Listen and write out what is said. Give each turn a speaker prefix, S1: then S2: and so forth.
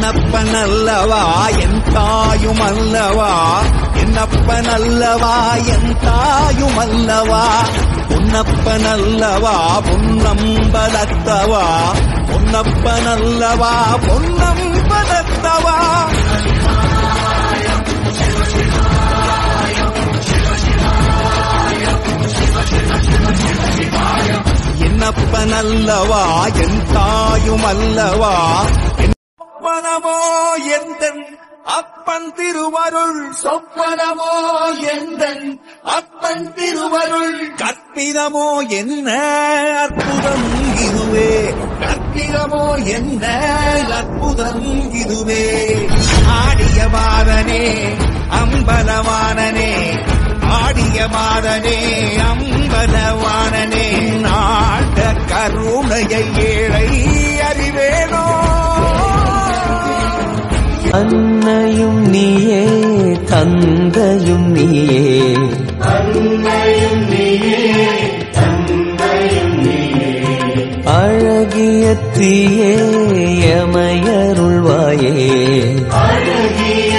S1: என்னப்பனல்லவா என் தாயும் அல்லவா என்னப்பனல்லவா என் தாயும் அல்லவா பொன்னப்பனல்லவா பொன்னம்பலத்தவா பொன்னப்பனல்லவா பொன்னம்பலத்தவா என்னப்பனல்லவா என் தாயும் அல்லவா சொப்பனமோ எந்தன் அப்பன் திருவருள் சொப்பனமோ எந்தன் அப்பன் திருவருள் கற்பிதமோ என்ன அற்புதம் இதுவே கற்பிதமோ என்ன அற்புதம் இதுவே ஆடிய மாதனே அம்பலவானனே ஆடிய மாதனே அம்பலவானனே நாட கருணையை ஏழை அறிவேனோ
S2: அன்னையும் நீயே தந்தையும் நீயே அழகிய தீயே எமையருள்வாயே